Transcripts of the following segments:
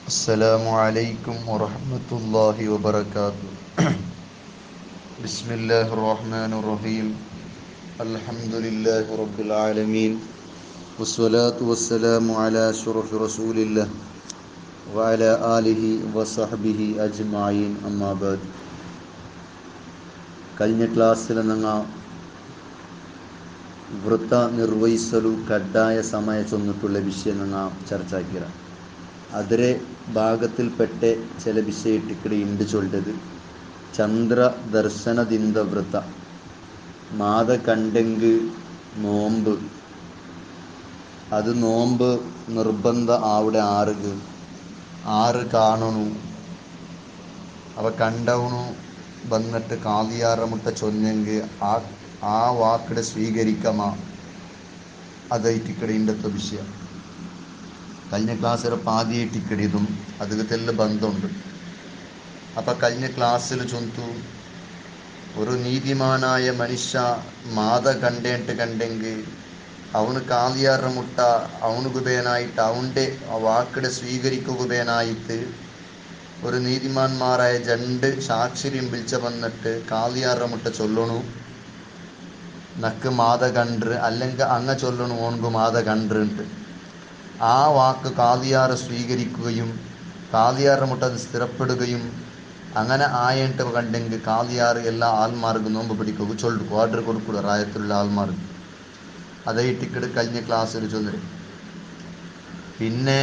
السلام عليكم ورحمة الله وبركاته بسم الله الرحمن الرحيم الحمد لله رب العالمين والصلاة والسلام على أشرف رسول الله وعلى آله وصحبه أجمعين أما بعد കഴിഞ്ഞ ಕ್ಲಾಸಿൽ ನಂಗ ವೃತ್ತ ನಿರ್ವಹಿಸಲು ಕಡ್ಡಾಯ ಸಮಯ ಚೊന്നിട്ടുള്ള ವಿಷಯ ನಂಗ ಚರ್ಚಾಕಿರ ಅದರ ಭಾಗത്തിൽപ്പെട്ട ചില വിഷയട്ടിക്കടി ഉണ്ട് ചൊല്ലത് ചന്ദ്ര ദർശനದಿಂದ വ്രത മാത കണ്ടെങ്ക് നോമ്പ് അത് നോമ്പ് നിർബന്ധ ആവിടെ ആറുക ആറ് കാണണു അവ കണ്ടവണു വന്നിട്ട് കാലിയാറ മുട്ട ചൊന്നെങ്ക് ആ ആ വാക്കിടെ സ്വീകരിക്കമാ അതൈറ്റിക്കടി ഇണ്ടത്തെ വിഷയം കഴിഞ്ഞ ക്ലാസ്സിൽ പാതിയെ ടിക്കറ്റ് ഇതും അതുകത്തെല്ലാം ബന്ധമുണ്ട് അപ്പം കഴിഞ്ഞ ക്ലാസ്സിൽ ചൊന്തു ഒരു നീതിമാനായ മനുഷ്യ മാത കണ്ടേട്ട് കണ്ടെങ്കിൽ അവന് കാലിയാറ മുട്ട അവന് കുബേനായിട്ട് അവൻ്റെ വാക്കിടെ സ്വീകരിക്കുകയായിട്ട് ഒരു നീതിമാന്മാരായ രണ്ട് സാക്ഷിരിയും വിളിച്ച വന്നിട്ട് കാലിയാറ മുട്ട ചൊല്ലണു നക്ക് മാത കണ്ട് അല്ലെങ്കിൽ അങ്ങ ചൊല്ലണു ഓൺകു മാത കണ്ടിട്ട് ആ വാക്ക് കാതിയാറ് സ്വീകരിക്കുകയും കാതിയാറ് മുട്ട അത് സ്ഥിരപ്പെടുകയും അങ്ങനെ ആയിട്ട് കണ്ടെങ്കിൽ കാതിയാറ് എല്ലാ ആൾമാർക്കും നോമ്പ് പിടിക്കുക ചൊല്ലു ഓർഡർ കൊടുക്കുക റായത്തിലുള്ള ആൾമാർക്ക് അതേ ടിക്കറ്റ് കഴിഞ്ഞ ക്ലാസ്സിൽ ചൊല്ലു പിന്നെ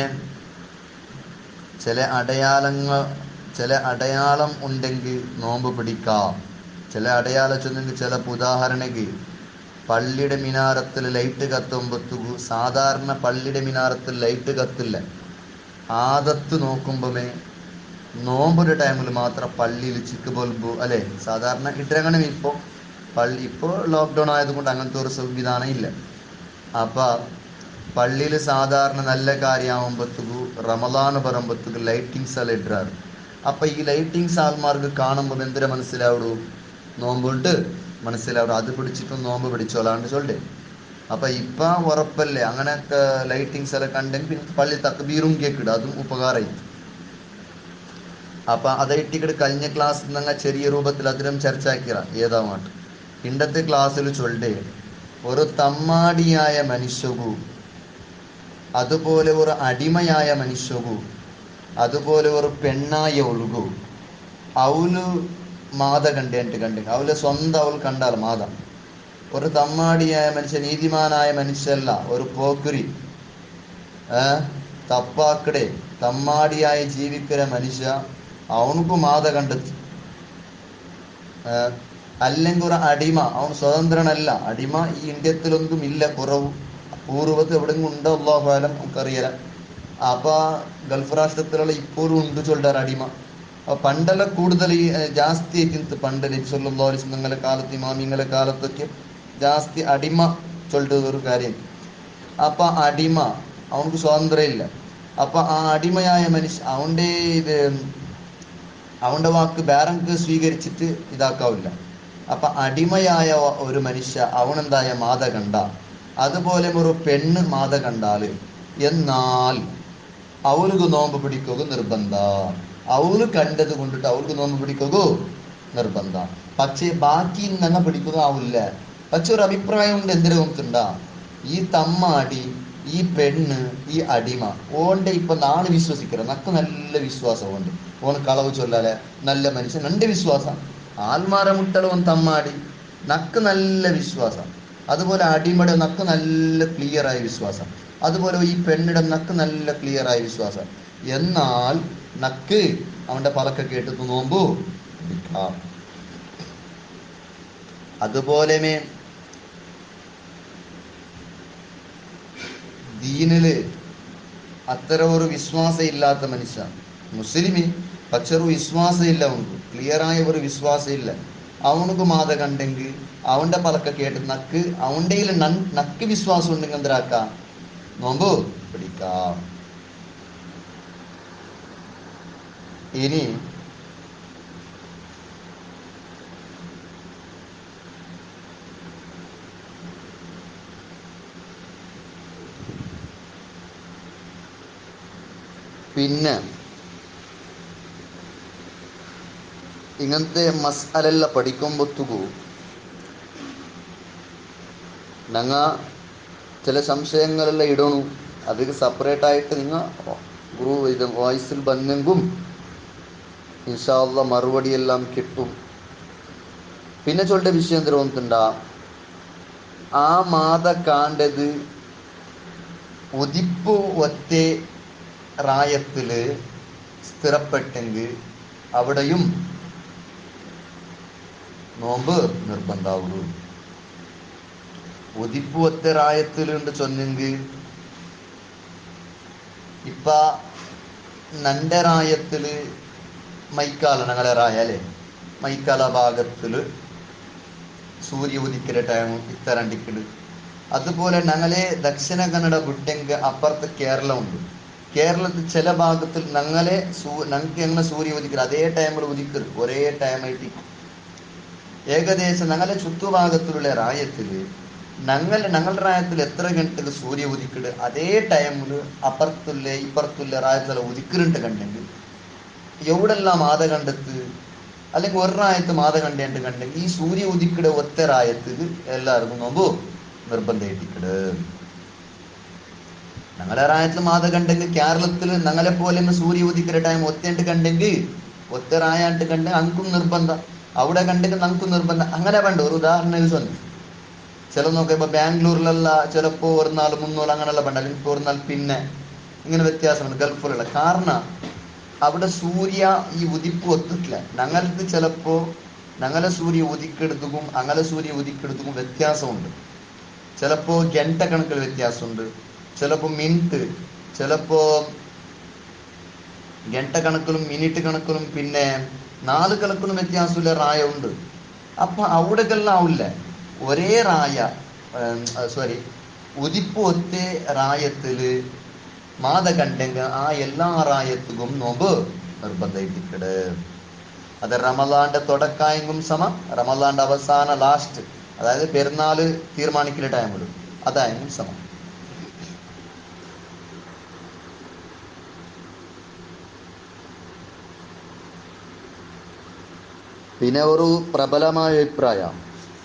ചില അടയാളങ്ങൾ ചില അടയാളം ഉണ്ടെങ്കിൽ നോമ്പ് പിടിക്കാം ചില അടയാളം ചൊന്നെങ്കിൽ ചില ഉദാഹരണക്ക് പള്ളിയുടെ മിനാരത്തിൽ ലൈറ്റ് കത്തുമ്പത്തുകു സാധാരണ പള്ളിയുടെ മിനാരത്തിൽ ലൈറ്റ് കത്തില്ല ആദത്ത് നോക്കുമ്പോമേ നോമ്പൊരു ടൈമിൽ മാത്രം പള്ളിയിൽ ചിക്ക് ബൾബ് അല്ലെ സാധാരണ ഇട്ടങ്ങനെ ഇപ്പോൾ പള്ളി ഇപ്പോൾ ലോക്ക്ഡൗൺ ആയതുകൊണ്ട് അങ്ങനത്തെ ഒരു സംവിധാനം ഇല്ല അപ്പൊ പള്ളിയിൽ സാധാരണ നല്ല കാര്യമാകുമ്പോഴത്തേക്കു റമലാന് പറയുമ്പോഴത്തേക്ക് ലൈറ്റിങ്സ് എല്ലാം ഇടാറ് അപ്പൊ ഈ ലൈറ്റിങ്സ് ആൾമാർക്ക് കാണുമ്പോൾ എന്തിനാ മനസ്സിലാവുള്ളൂ നോമ്പുണ്ട് മനസ്സിലാവും അത് പിടിച്ചിട്ട് നോമ്പ് പിടിച്ചോളാണ്ട് ചൊല്ലേ അപ്പൊ ഇപ്പൊ ഉറപ്പല്ലേ അങ്ങനെയൊക്കെ ലൈറ്റിങ്സ് എല്ലാം കണ്ടെങ്കിൽ പിന്നെ പള്ളി തക്ബീറും കേക്കിടും അതും ഉപകാരമായി അപ്പൊ അതൈറ്റിക്കട് കഴിഞ്ഞ ക്ലാസ് നിങ്ങൾ ചെറിയ രൂപത്തിൽ അതിലും ചർച്ചയാക്കിയ ഏതാവാട്ട് ഇണ്ടത്തെ ക്ലാസ്സിൽ ചൊല്ലേ ഒരു തമ്മാടിയായ മനുഷ്യകു അതുപോലെ ഒരു അടിമയായ മനുഷ്യകു അതുപോലെ ഒരു പെണ്ണായ ഒഴുകു അവല് മാത കണ്ടേട്ട് കണ്ട് അവല് സ്വന്തം അവൾ കണ്ടാൽ മാത ഒരു തമ്മാടിയായ മനുഷ്യ നീതിമാനായ മനുഷ്യല്ല ഒരു പോക്കുരി ഏ തപ്പാക്കടെ തമ്മാടിയായി ജീവിക്കുന്ന മനുഷ്യ അവനക്ക് മാത കണ്ടെത്തി അല്ലെങ്കിൽ ഒരു അടിമ അവൻ സ്വതന്ത്രനല്ല അടിമ ഈ ഇന്ത്യത്തിലൊന്നും ഇല്ല കുറവ് പൂർവ്വത്തിൽ എവിടെയെങ്കിലും ഉണ്ടോ അള്ളാഹുലം നമുക്കറിയാല അപ്പൊ ഗൾഫ് രാഷ്ട്രത്തിലുള്ള ഇപ്പോഴും ഉണ്ട് ചൊല്ലാർ അടിമ പണ്ടെല്ലാം കൂടുതൽ ഈ ജാസ്തി ആയിട്ട് പണ്ട് നബിസ്വല്ലാസ് നിങ്ങളെ കാലത്ത് ഇമാമിങ്ങളെ കാലത്തൊക്കെ ജാസ്തി അടിമ ചൊല്ലുന്ന ഒരു കാര്യം അപ്പൊ അടിമ അവനക്ക് സ്വാതന്ത്ര്യം ഇല്ല അപ്പൊ ആ അടിമയായ മനുഷ്യ അവന്റെ ഇത് അവന്റെ വാക്ക് വേറെക്ക് സ്വീകരിച്ചിട്ട് ഇതാക്കാവില്ല അപ്പൊ അടിമയായ ഒരു മനുഷ്യ അവനെന്തായ മാത കണ്ട അതുപോലെ ഒരു പെണ്ണ് മാത കണ്ടാല് എന്നാൽ അവൾക്ക് നോമ്പ് പിടിക്കുക നിർബന്ധ അവള് കണ്ടത് കൊണ്ടിട്ട് അവൾക്ക് നോമ്പ് പിടിക്കുക നിർബന്ധ പക്ഷേ ബാക്കി നങ്ങ പിടിക്കുക ആവില്ല പക്ഷെ ഒരു അഭിപ്രായം കൊണ്ട് എന്തിനു നോക്കണ്ട ഈ തമ്മാടി ഈ പെണ്ണ് ഈ അടിമ ഓന്റെ ഇപ്പൊ നാണ് വിശ്വസിക്കുന്നത് നക്ക് നല്ല വിശ്വാസമുണ്ട് ഓൻ കളവ് ചൊല്ലാലെ നല്ല മനുഷ്യൻ രണ്ട് വിശ്വാസം ആൽമാര മുട്ടളവൻ തമ്മാടി നക്ക് നല്ല വിശ്വാസം അതുപോലെ അടിമയുടെ നക്ക് നല്ല ക്ലിയർ ആയ വിശ്വാസം അതുപോലെ ഈ പെണ്ണിടെ നക്ക് നല്ല ക്ലിയർ ആയ വിശ്വാസം എന്നാൽ നക്ക് അവന്റെ പലക്ക കേട്ടു നോമ്പു പിടിക്കാം അതുപോലെ ദീനില് അത്തരം ഒരു വിശ്വാസം ഇല്ലാത്ത മനുഷ്യ മുസ്ലിമി പക്ഷെ ഒരു വിശ്വാസം ഇല്ല അവനക്ക് ക്ലിയർ ആയ ഒരു വിശ്വാസം ഇല്ല അവനക്ക് മാത കണ്ടെങ്കിൽ അവന്റെ പലക്ക കേട്ട് നക്ക് അവന്റെ നക്ക് വിശ്വാസം ഉണ്ടെങ്കിൽ എന്തരാക്കാം നോമ്പ് പിടിക്കാം ഇനി പിന്നെ ഇങ്ങനത്തെ മസാലെല്ലാം പഠിക്കുമ്പോത്തുകു ഞങ്ങ ചില സംശയങ്ങളെല്ലാം ഇടണു അതിന് സെപ്പറേറ്റ് ആയിട്ട് നിങ്ങൾ ഗ്രൂ ഇത് വോയിസിൽ ಬಂದೆಂಗುം ഇൻഷാല്ല മറുപടിയെല്ലാം കിട്ടും പിന്നെ ചൊല്ലിട്ട വിഷയം എന്ത് തോന്നുന്നുണ്ടാ ആ മാത കാണ്ടത് ഉദിപ്പു ഒറ്റേ റായത്തില് സ്ഥിരപ്പെട്ടെങ്കിൽ അവിടെയും നോമ്പ് നിർബന്ധാവുള്ളൂ ഉദിപ്പ് ഒറ്റ റായത്തിലുണ്ട് ചൊന്നെങ്കിൽ ഇപ്പ നന്റെ റായത്തില് മൈക്കാല ഞങ്ങളെ റായ അല്ലേ മൈക്കാല ഭാഗത്തില് സൂര്യ ഉദിക്കുന്ന ടൈം ഇത്തരണ്ടിക്കട് അതുപോലെ ഞങ്ങളെ ദക്ഷിണ കന്നഡ വിട്ടെങ്കിൽ അപ്പുറത്ത് കേരളം ഉണ്ട് കേരളത്തിൽ ചില ഭാഗത്തിൽ ഞങ്ങളെ സൂ ഞങ്ങൾക്ക് എങ്ങനെ സൂര്യ ഉദിക്കരുത് അതേ ടൈമിൽ ഉദിക്കരുത് ഒരേ ടൈമായിട്ട് ഏകദേശം ഞങ്ങളെ ചുറ്റുഭാഗത്തിലുള്ള റായത്തില് ഞങ്ങൾ ഞങ്ങളുടെ റായത്തിൽ എത്ര ഗಂಟೆಗೆ സൂര്യ ഉദിക്കട് അതേ ടൈമിൽ അപ്പുറത്തുള്ള ഇപ്പുറത്തുള്ള റായത്തിലെ ഉദിക്കുന്നുണ്ട് കണ്ടെങ്കിൽ എവിടെല്ലാം മാത കണ്ടെത്ത് അല്ലെങ്കിൽ ഒരു റായത്ത് മാത കണ്ടേണ്ട് കണ്ടെങ്കിൽ ഈ സൂര്യ ഉദിക്കട് ഒറ്റ റായത്തിൽ എല്ലാവർക്കും നോമ്പു നിർബന്ധമായിട്ടിക്കട് ഞങ്ങളെ റായത്തിൽ മാത കണ്ടെങ്കിൽ കേരളത്തിൽ ഞങ്ങളെ പോലെ സൂര്യ ഉദിക്കുന്ന ടൈം ഒത്തേണ്ട് കണ്ടെങ്കിൽ ഒറ്റ റായാണ്ട് കണ്ട് അങ്കും നിർബന്ധം അവിടെ കണ്ടെങ്കിൽ നമുക്കും നിർബന്ധം അങ്ങനെ വേണ്ട ഒരു ഉദാഹരണം സ്വന്തം ചില നോക്കിയപ്പോ ബാംഗ്ലൂരിലല്ല ചിലപ്പോ ഒരു നാല് മുന്നൂറ് അങ്ങനെയുള്ള വേണ്ട അല്ലെങ്കിൽ ഇപ്പൊ ഒരു നാൾ പിന്നെ ഇങ്ങനെ വ്യത്യാസമുണ്ട് ഗൾഫിലുള്ള കാരണം അവിടെ സൂര്യ ഈ ഉദിപ്പ് ഒത്തിട്ടില്ല ഞങ്ങൾക്ക് ചിലപ്പോ ഞങ്ങളെ സൂര്യ ഉദിക്കെടുത്തും അങ്ങനെ സൂര്യ ഉദിക്കെടുത്തും വ്യത്യാസമുണ്ട് ചിലപ്പോ ഗണ്ട കണക്കിൽ വ്യത്യാസമുണ്ട് ചിലപ്പോ മിനിറ്റ് ചിലപ്പോ ഗണ്ട കണക്കിലും മിനിറ്റ് കണക്കിലും പിന്നെ നാല് കണക്കിലും വ്യത്യാസമില്ല റായ ഉണ്ട് അപ്പൊ അവിടെക്കെല്ലാം ആവില്ല ഒരേ റായ സോറി ഉദിപ്പ് ഒത്തേ റായത്തില് മാത കണ്ടെങ്കിൽ ആ എല്ലാ റായത്തും നോമ്പ് നിർബന്ധമായിട്ടിക്കട് അത് റമലാന്റെ തുടക്കായെങ്കും സമ റമലാന്റെ അവസാന ലാസ്റ്റ് അതായത് പെരുന്നാള് തീരുമാനിക്കുന്ന ടൈമിൽ അതായെങ്കും സമം പിന്നെ ഒരു പ്രബലമായ അഭിപ്രായം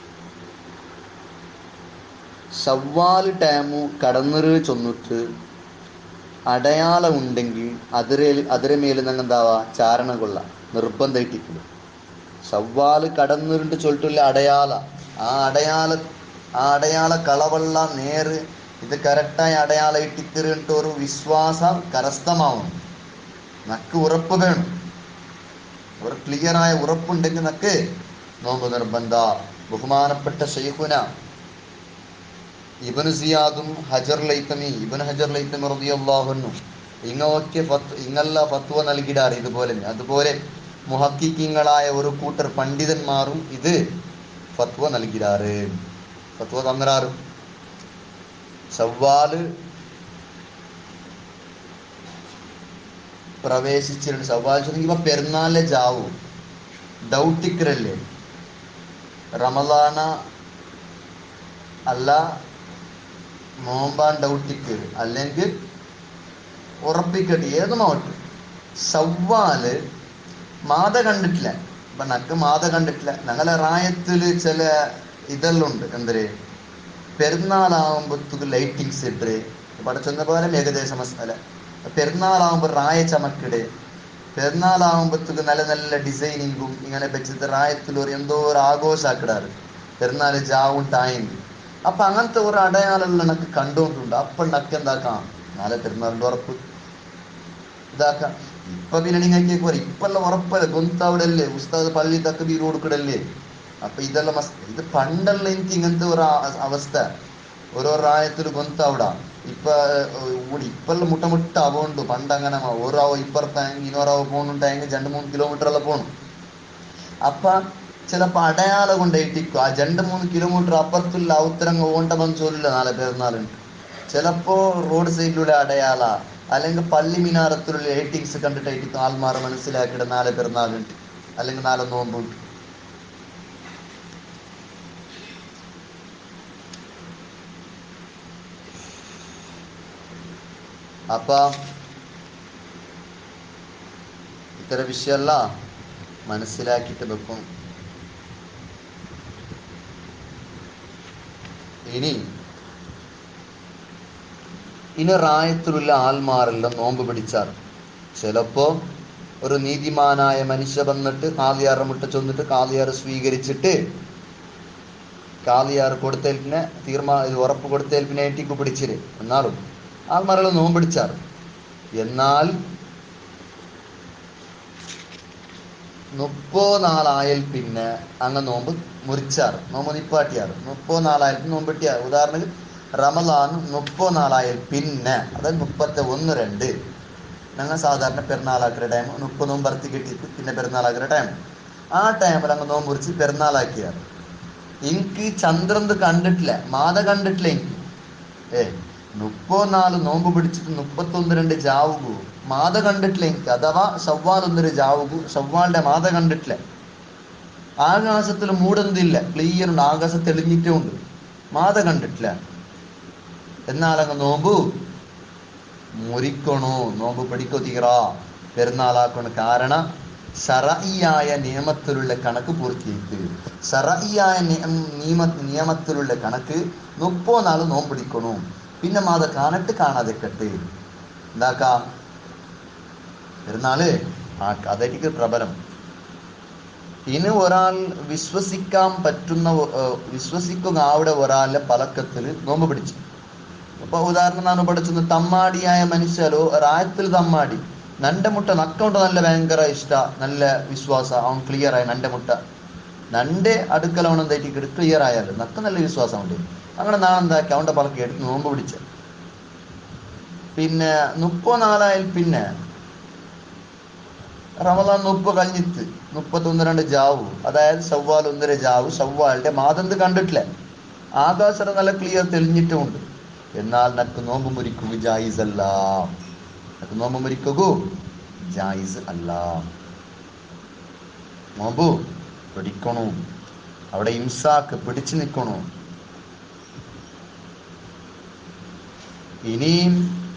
ഷവ്വാല് ടൈമു കടന്നൊരു ചൊന്നിട്ട് അടയാളം ഉണ്ടെങ്കിൽ അതിരെ അതിരെ മേല് ഞങ്ങൾ എന്താവാ ചാരണ കൊള്ള നിർബന്ധമായിട്ടിരിക്കുന്നു ഷവ്വാല് കടന്നിരുണ്ട് ചൊല്ലിട്ടുള്ള അടയാള ആ അടയാള ആ അടയാള കളവള്ള നേര് ഇത് കറക്റ്റായി അടയാള ഇട്ടിത്തിരിട്ട് ഒരു വിശ്വാസം കരസ്ഥമാവണം നക്ക് ഉറപ്പ് വേണം ഒരു ക്ലിയർ ആയ ഉറപ്പുണ്ടെങ്കിൽ നക്ക് നോമ്പ് നിർബന്ധ ബഹുമാനപ്പെട്ട ഷെയ്ഖുന ഇബന് സിയാദും ഹജർ ലൈത്തമി ഇബൻ ഹജർ ലൈത്തമി റളിയല്ലാഹുന്നു ഇങ്ങൊക്കെ ഫത്ത് ഇങ്ങല്ല ഫത്വ നൽകിടാറ് ഇതുപോലെ അതുപോലെ മുഹക്കിക്കിങ്ങളായ ഒരു കൂട്ടർ പണ്ഡിതന്മാരും ഇത് ഫത്വ നൽകിടാറ് ഫത്വ തന്നറാറും ചവ്വാല് പ്രവേശിച്ചിട്ടുണ്ട് ചവ്വാൽ ഇപ്പൊ പെരുന്നാളിലെ ജാവു ഡൗട്ടിക്കരല്ലേ റമദാന അല്ല നോമ്പാൻ ഡൗട്ടിക്ക് അല്ലെങ്കിൽ ഉറപ്പിക്കട്ടെ ഏതുമാവട്ടെ സവ്വാല് മാത കണ്ടിട്ടില്ല ഇപ്പൊ നക്ക് മാത കണ്ടിട്ടില്ല ഞങ്ങളെ റായത്തില് ചില ഇതെല്ലാം ഉണ്ട് എന്തര് പെരുന്നാളാവുമ്പോഴത്തേക്ക് ലൈറ്റിങ്സ് ഇട്ട് പടച്ചൊന്ന പോലെ ഏകദേശ മസാല പെരുന്നാളാവുമ്പോ റായ ചമക്കിട് പെരുന്നാളാവുമ്പോഴത്തേക്ക് നല്ല നല്ല ഡിസൈനിങ്ങും ഇങ്ങനെ വെച്ചിട്ട് റായത്തിൽ ഒരു എന്തോ ഒരു ആഘോഷാക്കിടാറ് പെരുന്നാൾ ജാവും ടായെങ്കിൽ അപ്പൊ അങ്ങനത്തെ ഒരു അടയാളങ്ങൾ എനിക്ക് കണ്ടുകൊണ്ടുണ്ട് അപ്പൊ നക്ക് എന്താക്കാം നാളെ പെരുന്നാളിന്റെ ഉറപ്പ് ഇതാക്കാം ഇപ്പൊ പിന്നെ നിങ്ങൾക്ക് പോരെ ഇപ്പല്ല ഉറപ്പല്ല ഗൊന്തവിടല്ലേ ഉസ്താദ് പള്ളി തക്കബീർ കൊടുക്കടല്ലേ അപ്പൊ ഇതെല്ലാം മസ് ഇത് പണ്ടല്ല എനിക്ക് ഇങ്ങനത്തെ ഒരു ആ- അവസ്ഥ ഓരോ റായത്തിൽ ഗൊന്തവിട ഇപ്പൊ ഊടി ഇപ്പെല്ലാം മുട്ട മുട്ട അവണ്ട് പണ്ട് അങ്ങനെ ഓരാവോ ഇപ്പുറത്തായെങ്കിൽ ഇനോരാവോ പോണുണ്ടായെങ്കിൽ രണ്ട് മൂന്ന് കിലോമീറ്റർ എല്ലാം പോണു അപ്പ ചിലപ്പോ അടയാളം കൊണ്ടേറ്റിക്കും ആ രണ്ട് മൂന്ന് കിലോമീറ്റർ അപ്പുറത്തുള്ള ഔത്തരങ്ങ് ഓണ്ട വന്ന് ചൊല്ലില്ല നാളെ പെരുന്നാളുണ്ട് ചിലപ്പോ റോഡ് സൈഡിലൂടെ അടയാള അല്ലെങ്കിൽ പള്ളി മിനാരത്തിലുള്ള എയ്റ്റിങ്സ് കണ്ടിട്ടായിരിക്കും ആൾമാർ മനസ്സിലാക്കിയിട്ട് നാളെ പെരുന്നാളുണ്ട് അല്ലെങ്കിൽ നാളെ നോമ്പുണ്ട് അപ്പ ഇത്തരം വിഷയമല്ല മനസ്സിലാക്കിയിട്ട് വെക്കും ഇനി ഇനി റായത്തിലുള്ള ആൽമാരെല്ലാം നോമ്പ് പിടിച്ചാൽ ചിലപ്പോ ഒരു നീതിമാനായ മനുഷ്യ വന്നിട്ട് കാളിയാറ് മുട്ട ചൊന്നിട്ട് കാളിയാറ് സ്വീകരിച്ചിട്ട് കാളിയാറ് കൊടുത്തേൽപ്പിനെ തീർമാനം ഇത് ഉറപ്പ് കൊടുത്തേൽപ്പിനെ ഏറ്റിക്ക് പിടിച്ചിര് എന്നാലും ആൽമാരെല്ലാം നോമ്പ് പിടിച്ചാറ് എന്നാൽ മുപ്പോ നാളായാൽ പിന്നെ അങ്ങ് നോമ്പ് മുറിച്ചാറ് നോമ്പ് നിപ്പാട്ടിയാറ് മുപ്പോ നാളായാൽ നോമ്പ് ഇട്ടിയാറ് ഉദാഹരണത്തിന് റമലാൻ മുപ്പോ നാളായാൽ പിന്നെ അതായത് മുപ്പത്തി ഒന്ന് രണ്ട് ഞങ്ങൾ സാധാരണ പെരുന്നാളാക്കുന്ന ടൈം മുപ്പത് നോമ്പ് ഭർത്തി കിട്ടിയിട്ട് പിന്നെ പെരുന്നാളാക്കുന്ന ടൈം ആ ടൈമിൽ അങ്ങ് നോമ്പ് മുറിച്ച് പെരുന്നാളാക്കിയാറ് എനിക്ക് ചന്ദ്രന്ത് കണ്ടിട്ടില്ല മാത കണ്ടിട്ടില്ല എനിക്ക് ഏ മുപ്പോ നാല് നോമ്പ് പിടിച്ചിട്ട് മുപ്പത്തൊന്ന് രണ്ട് ജാവുകൂ മാത കണ്ടിട്ടില്ല എനിക്ക് അഥവാ ഷവ്വാൽ ഒന്നൊരു ജാവുകൂ ഷവ്വാലിന്റെ മാത കണ്ടിട്ടില്ല ആകാശത്തിൽ മൂടെന്തില്ല ക്ലിയർ ഉണ്ട് ആകാശം തെളിഞ്ഞിട്ടേ ഉണ്ട് മാത കണ്ടിട്ടില്ല എന്നാൽ അങ്ങ് നോമ്പു മുറിക്കണു നോമ്പ് പിടിക്കോ തീറ പെരുന്നാളാക്കണു കാരണം ഷറയിയായ നിയമത്തിലുള്ള കണക്ക് പൂർത്തിയായിട്ട് ഷറയിയായ നിയമ നിയമത്തിലുള്ള കണക്ക് മുപ്പോ നാള് നോമ്പ് പിടിക്കണു പിന്നെ മാത കാണിട്ട് കാണാതെ കെട്ട് എന്താക്കാ പെരുന്നാള് ആ അതായിരിക്കും പ്രബലം ഇനി ഒരാൾ വിശ്വസിക്കാൻ പറ്റുന്ന ഏർ, വിശ്വസിക്കുക അവിടെ ഒരാളുടെ പലക്കത്തിൽ നോമ്പ് പിടിച്ചു അപ്പൊ ഉദാഹരണം ನಾನು പഠിച്ചത് തമ്മാടിയായ മനുഷ്യരോ റായത്തിൽ തമ്മാടി നന്റെ മുട്ട നക്കൊണ്ട് നല്ല ഭയങ്കര ഇഷ്ട നല്ല വിശ്വാസ അവൻ ക്ലിയർ ആയി നന്റെ മുട്ട നന്റെ അടുക്കൽ അവൻ എന്തായിട്ട് ക്ലിയർ ആയാലും നക്ക് നല്ല വിശ്വാസമുണ്ട് അങ്ങനെ നാളെ എന്താക്കി അവന്റെ പലക്ക് എടുത്ത് നോമ്പ് പിടിച്ച പിന്നെ മുപ്പോ നാലായാൽ പിന്നെ റമദാൻ മുപ്പ് കഴിഞ്ഞിട്ട് മുപ്പത്തൊന്ന് രണ്ട് ജാവു അതായത് ഷവ്വാൽ ഒന്നര ജാവു ഷവ്വാലിന്റെ മാതന്ത് കണ്ടിട്ടില്ല ആകാശം നല്ല ക്ലിയർ തെളിഞ്ഞിട്ടുമുണ്ട് എന്നാൽ നക്ക് നോമ്പ് മുറിക്കുക ജായിസ് അല്ല നക്ക് നോമ്പ് മുറിക്കുക ജായിസ് അല്ല നോമ്പു പിടിക്കണു അവിടെ ഇംസാക്ക് പിടിച്ചു നിൽക്കണു ഇനിയും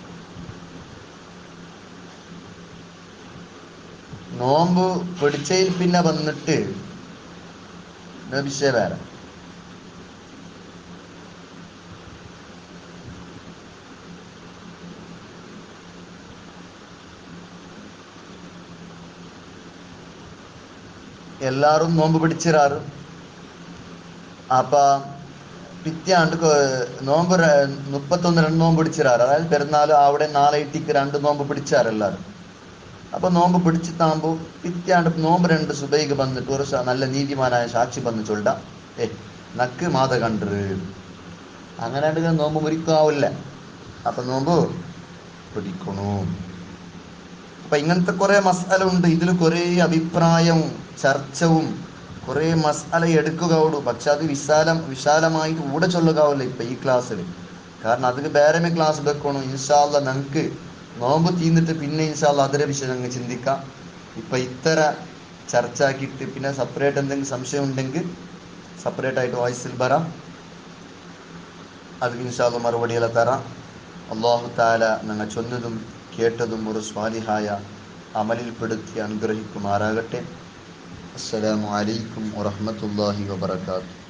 നോമ്പ് പിടിച്ചതിൽ പിന്നെ വന്നിട്ട് ഇത് വിഷയം വേറെ എല്ലാരും നോമ്പ് പിടിച്ചിരാറ് അപ്പ പിറ്റാണ്ട് നോമ്പ് ര- മുപ്പത്തൊന്ന് രണ്ട് നോമ്പ് പിടിച്ചിരാറ് അതായത് പെരുന്നാൾ അവിടെ നാളെ ഇട്ടിക്ക് രണ്ട് നോമ്പ് പിടിച്ചാറ് എല്ലാരും അപ്പൊ നോമ്പ് പിടിച്ചിട്ടാകുമ്പോ പിറ്റാണ്ട് നോമ്പ് രണ്ട് സുബൈക്ക് വന്നിട്ട് ഒരു സ- നല്ല നീതിമാനായ സാക്ഷി വന്ന് ചൊല്ല ഏ നക്ക് മാത കണ്ടു അങ്ങനെ ആണ്ട് നോമ്പ് മുറിക്കാവില്ല അപ്പൊ നോമ്പ് പിടിക്കണു അപ്പൊ ഇങ്ങനത്തെ കുറെ മസാല ഉണ്ട് ഇതിൽ കുറെ അഭിപ്രായവും ചർച്ചവും കുറെ മസാല എടുക്കുകയുള്ളൂ പക്ഷെ അത് വിശാലം വിശാലമായിട്ട് കൂടെ ചൊല്ലുകാവില്ല ഇപ്പൊ ഈ ക്ലാസ്സിൽ കാരണം അതിന് വേറെ ക്ലാസ് വെക്കണം ഇൻഷാല്ല ഞങ്ങൾക്ക് നോമ്പ് തീർന്നിട്ട് പിന്നെ ഇൻഷാല്ല അതിരെ വിഷയം ഞങ്ങൾ ചിന്തിക്കാം ഇപ്പൊ ഇത്തര ചർച്ച ആക്കിയിട്ട് പിന്നെ സെപ്പറേറ്റ് എന്തെങ്കിലും സംശയം ഉണ്ടെങ്കിൽ സെപ്പറേറ്റ് ആയിട്ട് വോയിസിൽ വരാം അത് ഇൻഷാല്ല മറുപടിയെല്ലാം തരാം അള്ളാഹു താല ഞങ്ങൾ ചൊന്നതും കേട്ടതും ഒരു സ്വാലിഹായ അമലിൽപ്പെടുത്തി അനുഗ്രഹിക്കുമാറാകട്ടെ അസ്സലാമു അലൈക്കും വറഹ്മത്തുള്ളാഹി വബറകാതുഹു